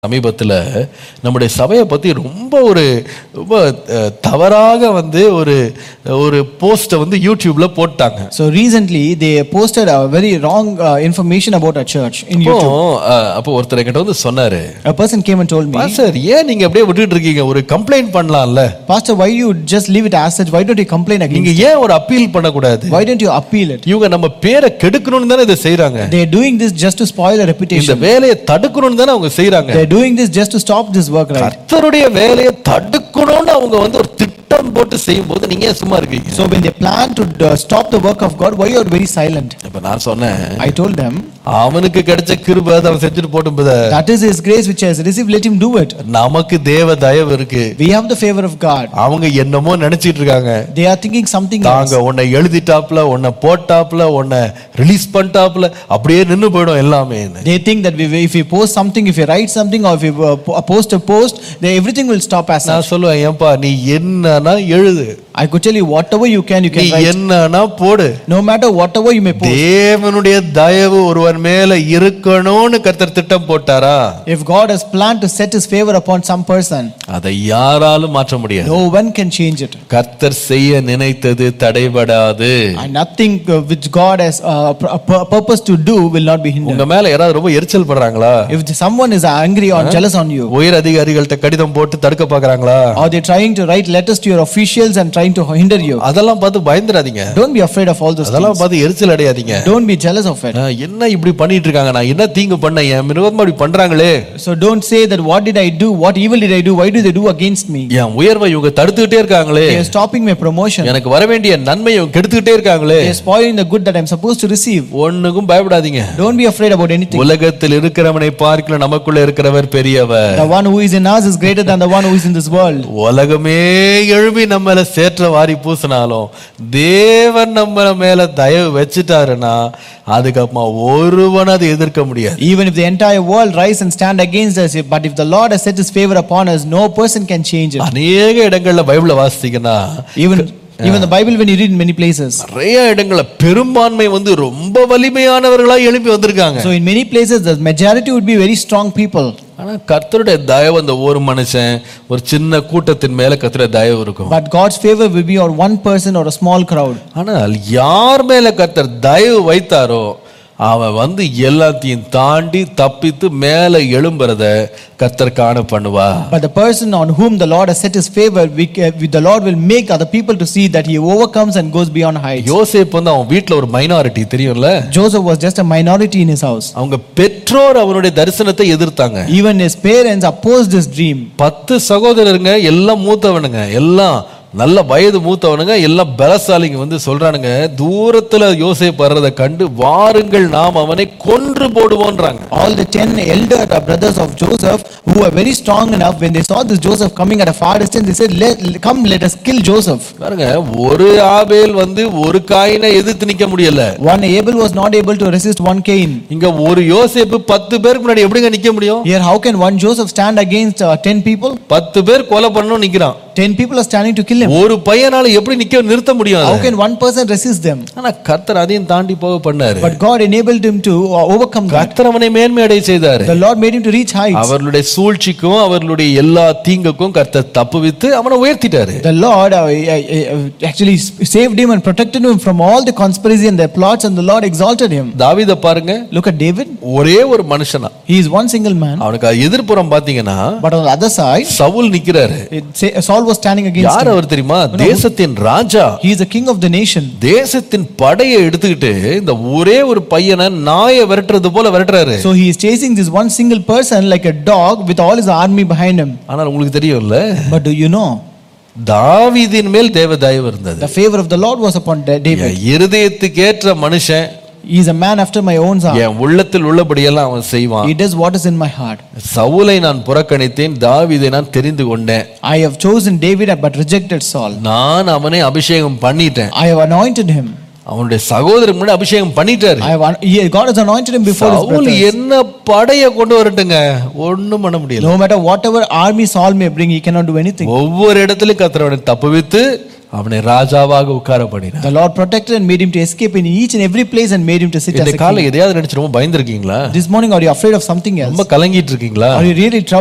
சமீபத்துல நம்முடைய சபையை பத்தி ரொம்ப ஒரு ரொம்ப அஹ், தவறாக வந்து ஒரு ஒரு போஸ்ட்டை வந்து யூடியூப்ல போட்டாங்க So recently they posted a very wrong uh, information about our church in அப்போ YouTube. அஹ், அப்போ ஒருத்தர் என்கிட்ட வந்து சொன்னாரு A person came and told me, sir ஏன் நீங்க அப்படியே விட்டுட்டு இருக்கீங்க ஒரு கம்ப்ளைண்ட் பண்ணலாம்ல Pastor, why you just leave it as such? Why don't you complain against நீங்க ஏன் ஒரு அப்பீல் பண்ணக்கூடாது Why don't you appeal it? இவங்க நம்ம பேரை கெடுக்கணும்னு தானே இதை செய்றாங்க They're doing this just to spoil a இந்த reputation. வேலையை தடுக்கணும்னு தானே அவங்க செய்றாங்க They're doing this just to stop this work, right? கர்த்தருடைய வேலையை தடுக்கணும்னு அவங்க வந்து ஒரு திட்டம் போட்டு செய்யும்போது நீங்க ஏன் சும்மா இருக்கீங்க So when they plan to uh, stop the work of God, why you are very silent? இப்ப நான் சொன்னேன் I told them, அவனுக்கு கிடைச்ச கிருபை அதை அவன் செஞ்சுட்டு போட்டும் பித that is His grace which has received, let Him do it. நமக்கு தேவ தயவு இருக்கு We have the favor of God. அவங்க என்னமோ நினைச்சிட்டு இருக்காங்க They are thinking something else. தாங்க உன்னை எழுதிட்டாப்ல உன்னை போட்டாப்ல உன்னை ரிலீஸ் பண்ணிட்டாப்ல அப்படியே நின்னு போயிடும் எல்லாமே They think that we, if we post something, if we write something, or if we uh, po- post a post, then everything will stop as such. நான் சொல்லுவேன் ஏன்பா நீ என்னன்னா எழுது I could tell you whatever you can, you நீ can write. என்னன்னா போடு No matter whatever you may post. தேவனுடைய தயவு ஒருவன் மேல இருக்கணும்னு கர்த்தர் திட்டம் போட்டாரா If God has planned to set His favor upon some person, அதை யாராலும் மாற்ற முடியாது no one can change it. கர்த்தர் செய்ய நினைத்தது தடைபடாது And nothing uh, which God has uh, pr- a pur- purpose to do will not be hindered. உங்க மேல யாராவது ரொம்ப எரிச்சல் படுறாங்களா If someone is angry or jealous on you, உயர் அதிகாரிகள்ட்ட கடிதம் போட்டு தடுக்க பாக்குறாங்களா or they're trying to write letters to your officials and trying to hinder you, அதெல்லாம் பார்த்து பயந்துடாதீங்க don't be afraid of all those அதெல்லாம் things. பார்த்து எரிச்சல் அடையாதீங்க Don't be jealous of it. ஆஹ், என்ன இப்படி பண்ணிட்டு இருக்காங்க நான் என்ன தீங்கு பண்ண என் விரோதமா இப்படி பண்றாங்களே So don't say that what did I do? What evil did I do? Why do they do against me? என் உயர்வை இவங்க தடுத்துக்கிட்டே இருக்காங்களே They are stopping my promotion. எனக்கு வர வேண்டிய நன்மை இவங்க கெடுத்துக்கிட்டே இருக்காங்களே They are spoiling the good that I'm supposed to receive. ஒண்ணுக்கும் பயப்படாதீங்க Don't be afraid about anything. உலகத்தில் இருக்கிறவனை பார்க்கல நமக்குள்ள இருக்கிறவர் பெரியவர் The one who is in us is greater than the one who is in this world. உலகமே எழுப்பி நம்ம மேல சேற்ற வாரி பூசினாலும் தேவன் நம்ம மேல தயவு வச்சுட்டாருன்னா அதுக்கப்புறமா ஒருவன் அதை எதிர்க்க முடியாது Even if the entire world rise and stand against us, but if the Lord has set his favor upon us, no person can change it. அநேக இடங்கள்ல பைபிள வாசித்தீங்கன்னா Even even the Bible, when you read in many places. நிறைய இடங்கள்ல பெரும்பான்மை வந்து ரொம்ப வலிமையானவர்களா எழுப்பி வந்திருக்காங்க So in many places, the majority would be very strong people. ஆனா கர்த்தருடைய தயவு அந்த ஒரு மனுஷன் ஒரு சின்ன கூட்டத்தின் மேல கர்த்தருடைய தயவு இருக்கும் But God's favor will be on one person or a small crowd. ஆனால் யார் மேல கர்த்தர் தயவு வைத்தாரோ அவன் வந்து எல்லாத்தையும் தாண்டி தப்பித்து மேல எழும்புறத கர்த்தர் காண பண்ணுவா But the person on whom the Lord has set his favor, we, ca- we- the Lord will make other people to see that he overcomes and goes beyond heights. யோசேப் வந்து அவன் வீட்ல ஒரு மைனாரிட்டி தெரியும்ல Joseph was just a minority in his house. அவங்க பெற்றோர் அவனுடைய தரிசனத்தை எதிர்த்தாங்க Even his parents opposed his dream. பத்து சகோதரருங்க எல்லாம் மூத்தவனுங்க எல்லாம் நல்ல வயது மூத்தவனுங்க எல்லாம் பலசாலிங்க வந்து சொல்றானுங்க தூரத்துல யோசேப் வர்றதை கண்டு வாருங்கள் நாம் அவனை கொன்று போடுவோன்றாங்க All the ten elder brothers of Joseph, who were very strong enough, when they saw this Joseph coming at a far distance, they said, let, Come, let us kill Joseph. பாருங்க ஒரு ஆபேல் வந்து ஒரு காயினை எதிர்த்து நிக்க முடியல One Abel was not able to resist one Cain. இங்க ஒரு யோசேப்பு பத்து பேருக்கு முன்னாடி எப்படிங்க நிக்க முடியும் Here, how can one Joseph stand against uh, ten people? பத்து பேர் கொலை பண்ணணும் நிக்கிறான் Ten people are standing to kill him. ஒரு பையனால எப்படி நிக்க நிறுத்த முடியும் How அதை? can one person resist them? ஆனா கர்த்தர் அதையும் தாண்டி போக பண்ணாரு But God enabled him to uh, overcome that. கர்த்தர் அவனை மேன்மை அடைய செய்தாரு The Lord made him to reach heights. அவர்களுடைய சூழ்ச்சிக்கும் அவர்களுடைய எல்லா தீங்குக்கும் கர்த்தர் தப்புவித்து அவனை உயர்த்திட்டாரு The Lord uh, uh, uh, actually saved him and protected him from all the conspiracy and their plots, and the Lord exalted him. தாவீத பாருங்க Look at David. ஒரே ஒரு மனுஷனா He is one single man. அவனுக்கு எதிர்ப்புறம் பாத்தீங்கன்னா But on the other side, Saul நிக்கிறாரு it, say, Saul was standing against யார் him. அவர் தெரியுமா தேசத்தின் ராஜா He is the king of the nation. தேசத்தின் படையை எடுத்துக்கிட்டு இந்த ஒரே ஒரு பையனை நாயை விரட்டுறது போல விரட்டுறாரு So he is chasing this one single person like a dog with all his army behind him. ஆனால் உங்களுக்கு தெரியும்ல But do you know, தாவீதின் மேல் தேவ தயவு இருந்தது the favor of the Lord was upon Da- David. என் இருதயத்துக்கு ஏற்ற மனுஷன் He is a man after my own heart. என் உள்ளத்தில் உள்ளபடியெல்லாம் அவன் செய்வான் He does what is in my heart. சவுலை நான் புறக்கணித்தேன் தாவீதை நான் தெரிந்து கொண்டேன் I have chosen David but rejected Saul. நான் அவனை அபிஷேகம் பண்ணிட்டேன் I have anointed him. அவனுடைய சகோதரன் முன்னாடி அபிஷேகம் பண்ணிட்டாரு I have, un- he, God has anointed him before his Saul brothers. என்ன படைய கொண்டு வரட்டுங்க ஒண்ணும் பண்ண முடியல No matter whatever army Saul may bring, he cannot do anything. ஒவ்வொரு இடத்துலயும் கர்த்தர் அவனை தப்புவித்து அவனை ராஜாவாக உட்கார பண்ணினார் The Lord protected and made him to escape in each and every place and made him to sit as இந்த a king. காலை எதையாவது நினைச்சு ரொம்ப பயந்துருக்கீங்களா This morning, are you afraid of something else? ரொம்ப கலங்கிட்டு இருக்கீங்களா Are you really troubled?